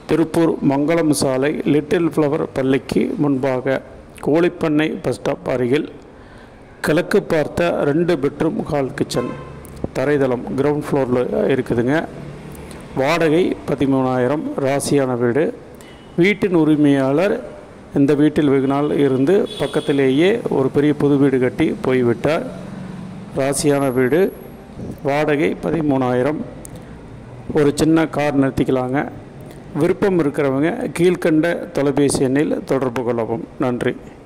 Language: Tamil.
திருப்பூர் மங்களம் சாலை லிட்டில் ஃப்ளவர் பள்ளிக்கு முன்பாக கோழிப்பண்ணை பஸ் ஸ்டாப் அருகில் கிழக்கு பார்த்த ரெண்டு பெட்ரூம் ஹால் கிச்சன் தரைதளம் கிரவுண்ட் ஃப்ளோரில் இருக்குதுங்க வாடகை பதிமூணாயிரம் ராசியான வீடு வீட்டின் உரிமையாளர் இந்த வீட்டில் வெகு நாள் இருந்து பக்கத்திலேயே ஒரு பெரிய புது வீடு கட்டி போய்விட்டார் ராசியான வீடு வாடகை பதிமூணாயிரம் ஒரு சின்ன கார் நிறுத்திக்கலாங்க விருப்பம் இருக்கிறவங்க கீழ்க்கண்ட தொலைபேசி எண்ணில் தொடர்பு கொள்ளவும் நன்றி